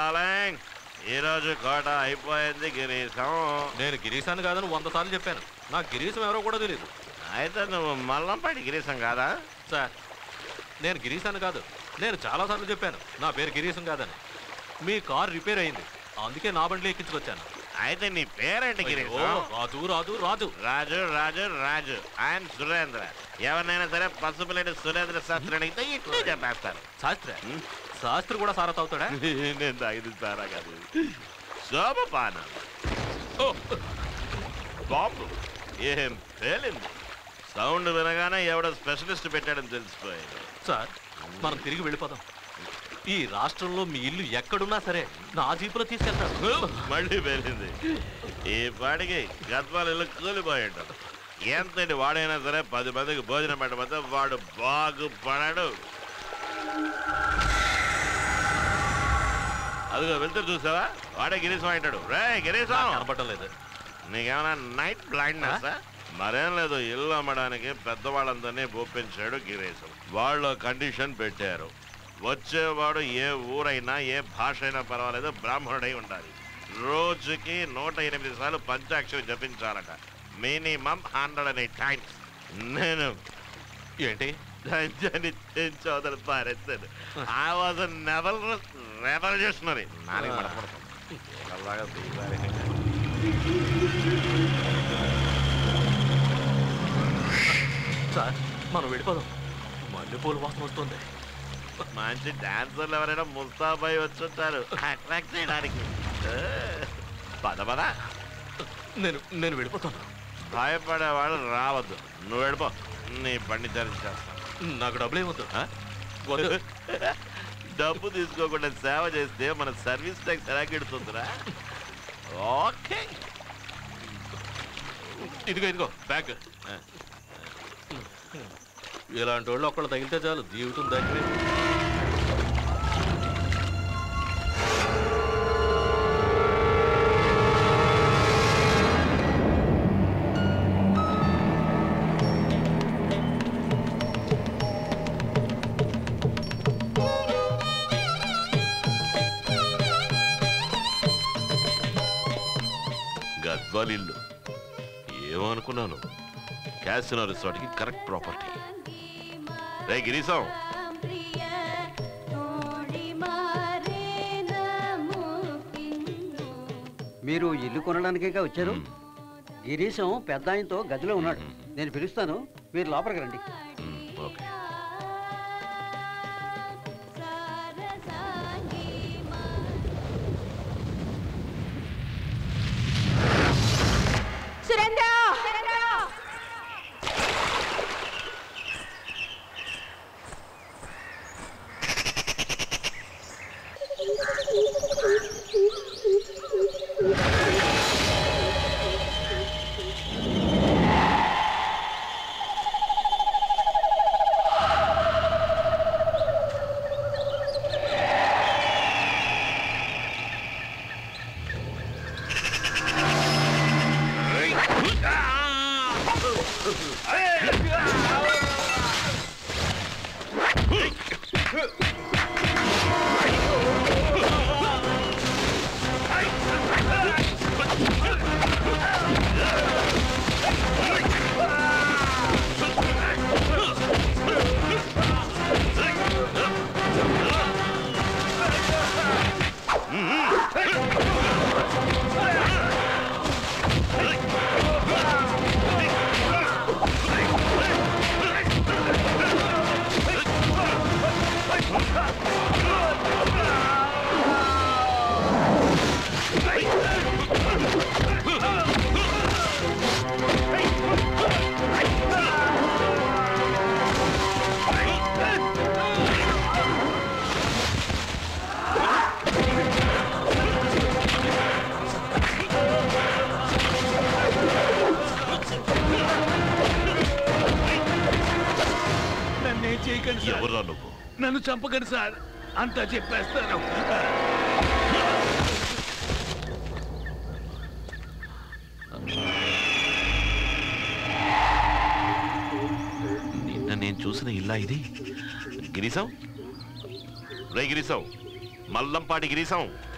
Darling ఈ రోజు కోట అయిపోయింది గిరీశం నేను గిరీశాన్ని కాదని వంద సార్లు చెప్పాను నాకు గిరీశం ఎవరో కూడా తెలియదు అయితే నువ్వు మల్లంపాటి గిరీశం కాదా సార్ నేను గిరీశాన్ని కాదు నేను చాలాసార్లు చెప్పాను నా పేరు గిరీశం కాదని మీ కార్ రిపేర్ అయింది అందుకే నా బండిలో ఎక్కించుకొచ్చాను అయితే నీ పేరేంటి అయ్యో, గిరీశం రాజు రాజు రాజు రాజు రాజు రాజు ఆయన సురేంద్ర ఎవరినైనా సరే పసుపులేని సురేంద్ర శాస్త్రి అడిగితే ఇట్లే చెప్పేస్తారు శాస్త్రి ఉమ్. శాస్త్రి కూడా సారా తాగుతాడా నేను తాగింది సారా కాదు శోభపానం ఓ, బాంబు ఏం పేలింది సౌండ్ వినగానే ఎవడో స్పెషలిస్ట్ పెట్టాడని తెలిసిపోయింది సార్ మనం తిరిగి వెళ్ళిపోదాం ఈ రాష్ట్రంలో మీ ఇల్లు ఎక్కడున్నా సరే నా జీపులో తీసుకెళ్తాను మళ్ళీ పేలింది ఈ పాటికి గద్వాల ఇల్లు కూలిపోయి ఉంటాడు ఎంతటి వాడైనా సరే పది మందికి భోజనం పెట్టకపోతే వాడు బాగుపడాడు అదిగో వెళ్తే చూసావా వాడే గిరీశం అంటాడు రే గిరీశం నాకు కనపడటం లేదు నీకేమైనా నైట్ బ్లైండ్నెస్ మరేం లేదు ఇల్లు అమ్మడానికి పెద్దవాళ్ళందరినీ ఒప్పించాడు గిరీశం వాళ్ళు కండిషన్ పెట్టారు వచ్చేవాడు ఏ ఊరైనా ఏ భాష అయినా పర్వాలేదు బ్రాహ్మణుడై ఉండాలి రోజుకి నూట ఎనిమిది సార్లు పంచాక్షరి జపించాలట minimum hundred and eight times నేను ఏంటి లంచాన్ని చోదలు పారేస్తాను ఐ వాజ్ నెవల్ రెవల్యూషనరీ నాలుగు మడతపడతాను అలాగా దీపావళి. సార్ మనం వెళ్ళిపోదాం మల్లెపూల వాసన వస్తుంది మంచి డాన్సర్లు ఎవరైనా ముస్తాబాయి వచ్చుంటారు అట్రాక్ట్ చేయడానికి ఏ, పద పద నేను నేను వెళ్ళిపోతాను భయపడేవాళ్ళు రావద్దు నువ్వు వెళ్ళిపో నీ బండి తెరిచేస్తాను నాకు డబ్బులు ఏమొద్దు ఆ? వద్దు డబ్బు తీసుకోకుండా సేవ చేస్తే మన సర్వీస్ ట్యాక్స్ ఎలా కెడుతుందిరా ఓకే ఇదిగో ఇదిగో బ్యాగ్ ఇలాంటి వాళ్ళు ఒక్కళ్ళు తగిలితే చాలు జీవితం దగ్గర గద్వాలిల్లు ఏమనుకున్నాను క్యాసినో రిసార్ట్కి కరెక్ట్ ప్రాపర్టీ రే గిరీశం మీరు ఇల్లు కొనడానికేగా వచ్చారు మ్మ్. గిరీశం పెద్ద ఆయనతో గదిలో ఉన్నాడు నేను పిలుస్తాను మీరు లోపలికి రండి మ్, ఓకే సురేంద్ర నన్నేం చేయకండి సార్ ఎవరా నువ్వు నన్ను చంపకండి సార్ అంతా చెప్పేస్తాను నిన్న నేను చూసిన ఇల్లా ఇది గిరీశం రే గిరీశం మల్లంపాటి గిరీశం